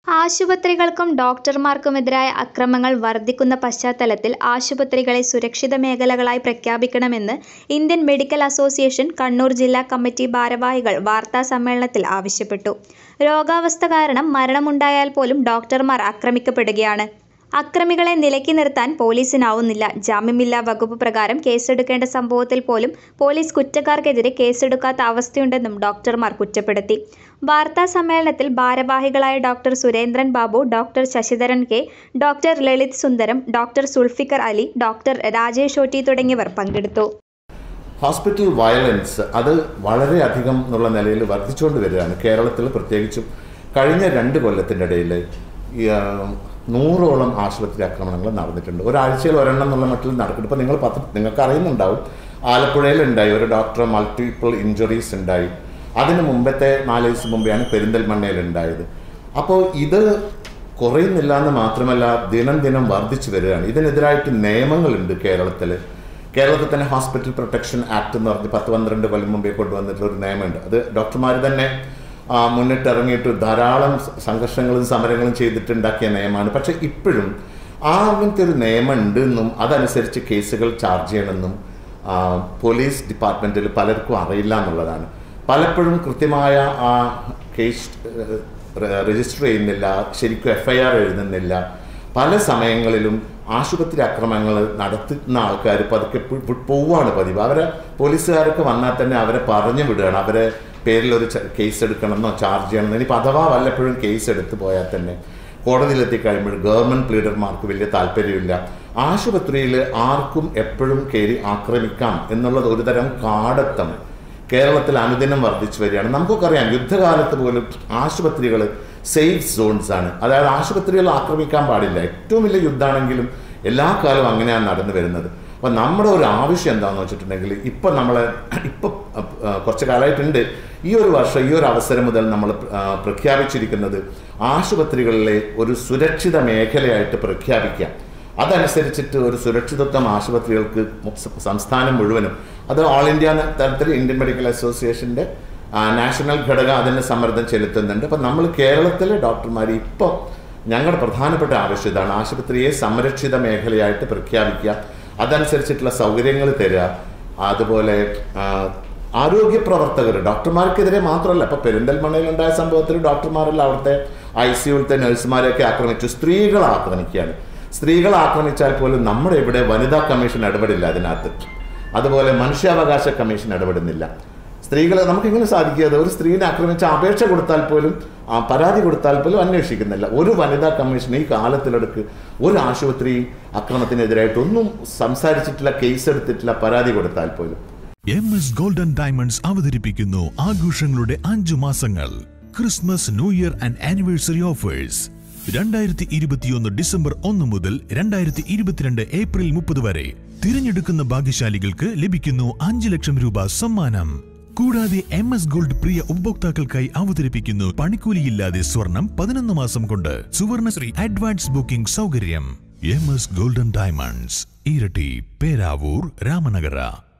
ആശുപത്രികൾക്കും ഡോക്ടർമാർക്കുമെതിരായ അക്രമങ്ങൾ വർധിക്കുന്ന പശ്ചാത്തലത്തിൽ ആശുപത്രികളെ സുരക്ഷിത മേഖലകളായി പ്രഖ്യാപിക്കണമെന്ന് ഇന്ത്യൻ മെഡിക്കൽ അസോസിയേഷൻ കണ്ണൂർ ജില്ലാ കമ്മിറ്റി ഭാരവാഹികൾ വാർത്താസമ്മേളനത്തിൽ ആവശ്യപ്പെട്ടു. രോഗാവസ്ഥ കാരണം മരണമുണ്ടായാൽ പോലും ഡോക്ടർമാർ ആക്രമിക്കപ്പെടുകയാണ്. അക്രമികളെ നിലയ്ക്ക് നിർത്താൻ പോലീസിനാവുന്നില്ല. ജാമ്യമില്ലാ വകുപ്പ് പ്രകാരം കേസെടുക്കേണ്ട സംഭവത്തിൽ പോലും പോലീസ് കുറ്റക്കാർക്കെതിരെ കേസെടുക്കാത്ത അവസ്ഥയുണ്ടെന്നും ഡോക്ടർമാർ കുറ്റപ്പെടുത്തി. വാർത്താസമ്മേളനത്തിൽ ഭാരവാഹികളായ ഡോ. സുരേന്ദ്രൻ ബാബു, ഡോ. ശശിധരൻ കെ, ഡോ. ലളിത് സുന്ദരം, ഡോ. സുൾഫിക്കർ അലി, ഡോ. രാജേഷ് ഒ. ടി തുടങ്ങിയവർ പങ്കെടുത്തു. ഹോസ്പിറ്റൽ വയലൻസ് അത് വളരെയധികം എന്നുള്ള നിലയിൽ വർദ്ധിച്ചുകൊണ്ട് വരികയാണ് കേരളത്തിൽ പ്രത്യേകിച്ചും കഴിഞ്ഞ രണ്ട് കൊല്ലത്തിൻ്റെ ഇടയിൽ നൂറോളം ആശുപത്രി ആക്രമണങ്ങൾ നടന്നിട്ടുണ്ട് ഒരാഴ്ചയിൽ ഒരെണ്ണം എന്നുള്ള മട്ടിൽ നടക്കുന്നുണ്ട് ഇപ്പോൾ നിങ്ങൾ പത്ത് നിങ്ങൾക്ക് അറിയുന്നുണ്ടാവും ആലപ്പുഴയിൽ ഉണ്ടായി ഒരു ഡോക്ടർ മൾട്ടിപ്പിൾ ഇഞ്ചുറീസ് ഉണ്ടായി അതിന് മുമ്പത്തെ നാല് ദിവസം മുമ്പെയാണ് പെരിന്തൽമണ്ണയിൽ ഉണ്ടായത് അപ്പോൾ ഇത് കുറയുന്നില്ല എന്ന് മാത്രമല്ല ദിനം ദിനം വർദ്ധിച്ചു വരികയാണ് ഇതിനെതിരായിട്ട് നിയമങ്ങളുണ്ട് കേരളത്തിൽ കേരളത്തിൽ തന്നെ ഹോസ്പിറ്റൽ പ്രൊട്ടക്ഷൻ ആക്ട് എന്ന് പറഞ്ഞ് പത്ത് പന്ത്രണ്ട് കൊല്ലം മുമ്പേ കൊണ്ടുവന്നിട്ടുള്ള ഒരു നിയമമുണ്ട് അത് ഡോക്ടർമാർ തന്നെ മുന്നിട്ടിറങ്ങിയിട്ട് ധാരാളം സംഘർഷങ്ങളും സമരങ്ങളും ചെയ്തിട്ടുണ്ടാക്കിയ നിയമമാണ് പക്ഷേ ഇപ്പോഴും ആ അങ്ങനത്തെ ഒരു നിയമം ഉണ്ടെന്നും അതനുസരിച്ച് കേസുകൾ ചാർജ് ചെയ്യണമെന്നും പോലീസ് ഡിപ്പാർട്ട്മെൻറ്റിൽ പലർക്കും അറിയില്ല എന്നുള്ളതാണ് പലപ്പോഴും കൃത്യമായ ആ കേസ് രജിസ്റ്റർ ചെയ്യുന്നില്ല ശരിക്കും എഫ് ഐ ആർ എഴുതുന്നില്ല പല സമയങ്ങളിലും ആശുപത്രി അക്രമങ്ങൾ നടത്തുന്ന ആൾക്കാർ പതുക്കെ പോവുകയാണ് പതിവ് അവരെ പോലീസുകാരൊക്കെ വന്നാൽ തന്നെ അവരെ പറഞ്ഞു വിടുകയാണ് അവരെ പേരിൽ ഒരു കേസ് എടുക്കണമെന്നോ ചാർജ് ചെയ്യണമെന്നോ ഇനിയിപ്പോൾ അഥവാ വല്ലപ്പോഴും കേസ് എടുത്തു പോയാൽ തന്നെ കോടതിയിലെത്തി കഴിയുമ്പോൾ ഗവൺമെൻറ് ലീഡർമാർക്ക് വലിയ താല്പര്യമില്ല ആശുപത്രിയിൽ ആർക്കും എപ്പോഴും കയറി ആക്രമിക്കാം എന്നുള്ളത് ഒരുതരം കാടത്തം കേരളത്തിൽ അനുദിനം വർദ്ധിച്ചു വരികയാണ് നമുക്കൊക്കെ അറിയാം യുദ്ധകാലത്ത് പോലും ആശുപത്രികൾ സേഫ് സോൺസ് ആണ് അതായത് ആശുപത്രികൾ ആക്രമിക്കാൻ പാടില്ല ഏറ്റവും വലിയ യുദ്ധമാണെങ്കിലും എല്ലാ കാലവും അങ്ങനെയാണ് നടന്നു വരുന്നത് അപ്പോൾ നമ്മുടെ ഒരു ആവശ്യം എന്താണെന്ന് വെച്ചിട്ടുണ്ടെങ്കിൽ ഇപ്പം നമ്മൾ ഇപ്പം കുറച്ച് കാലമായിട്ടുണ്ട് ഈ ഒരു വർഷം ഈ ഒരു അവസരം മുതൽ നമ്മൾ പ്രഖ്യാപിച്ചിരിക്കുന്നത് ആശുപത്രികളിലെ ഒരു സുരക്ഷിത മേഖലയായിട്ട് പ്രഖ്യാപിക്കാം അതനുസരിച്ചിട്ട് ഒരു സുരക്ഷിതത്വം ആശുപത്രികൾക്ക് സംസ്ഥാനം മുഴുവനും അത് ഓൾ ഇന്ത്യ തലത്തിൽ ഇന്ത്യൻ മെഡിക്കൽ അസോസിയേഷൻ്റെ നാഷണൽ ഘടകം അതിന് സമ്മർദ്ദം ചെലുത്തുന്നുണ്ട് അപ്പം നമ്മൾ കേരളത്തിലെ ഡോക്ടർമാർ ഇപ്പോൾ ഞങ്ങളുടെ പ്രധാനപ്പെട്ട ആവശ്യം ഇതാണ് ആശുപത്രിയെ സംരക്ഷിത മേഖലയായിട്ട് പ്രഖ്യാപിക്കുക അതനുസരിച്ചിട്ടുള്ള സൗകര്യങ്ങൾ തരിക അതുപോലെ ആരോഗ്യ പ്രവർത്തകർ ഡോക്ടർമാർക്കെതിരെ മാത്രമല്ല ഇപ്പോൾ പെരിന്തൽമണ്ണയിലുണ്ടായ സംഭവത്തിൽ ഡോക്ടർമാരല്ല അവിടുത്തെ ഐ സി യുവിലത്തെ നഴ്സുമാരെയൊക്കെ ആക്രമിച്ചു സ്ത്രീകളെ ആക്രമിക്കുകയാണ് സ്ത്രീകളെ ആക്രമിച്ചാൽ പോലും നമ്മുടെ ഇവിടെ വനിതാ കമ്മീഷൻ ഇടപെടില്ല അതിനകത്ത് അതുപോലെ മനുഷ്യാവകാശ കമ്മീഷൻ ഇടപെടുന്നില്ല സ്ത്രീകളെ നമുക്ക് എങ്ങനെ സാധിക്കുക ഒരു സ്ത്രീനെ ആക്രമിച്ച അപേക്ഷ കൊടുത്താൽ പോലും പരാതി കൊടുത്താൽ പോലും അന്വേഷിക്കുന്നില്ല ഒരു വനിതാ കമ്മീഷൻ ഈ കാലത്തിലെടുക്ക് ഒരു ആശുപത്രി അക്രമത്തിനെതിരായിട്ട് ഒന്നും സംസാരിച്ചിട്ടില്ല കേസ് എടുത്തിട്ടില്ല പരാതി കൊടുത്താൽ പോലും എം എസ് ഗോൾഡൻ ഡയമണ്ട്സ് അവതരിപ്പിക്കുന്നു ആഘോഷങ്ങളുടെ അഞ്ചു മാസങ്ങൾ Christmas new year and anniversary offers രണ്ടായിരത്തി ഇരുപത്തിയൊന്ന് ഡിസംബർ ഒന്ന് മുതൽ രണ്ടായിരത്തി ഇരുപത്തിരണ്ട് ഏപ്രിൽ മുപ്പത് വരെ തിരഞ്ഞെടുക്കുന്ന ഭാഗ്യശാലികൾക്ക് ലഭിക്കുന്നു അഞ്ചു ലക്ഷം രൂപ സമ്മാനം കൂടാതെ എം എസ് ഗോൾഡ് പ്രിയ ഉപഭോക്താക്കൾക്കായി അവതരിപ്പിക്കുന്നു പണിക്കൂലിയില്ലാതെ സ്വർണം പതിനൊന്ന് മാസം കൊണ്ട് സുവർണശ്രീ അഡ്വാൻസ് ബുക്കിംഗ് സൗകര്യം എം എസ് ഗോൾഡൻ ഡയമണ്ട്സ് ഇരട്ടി പേരാവൂർ രാമനഗര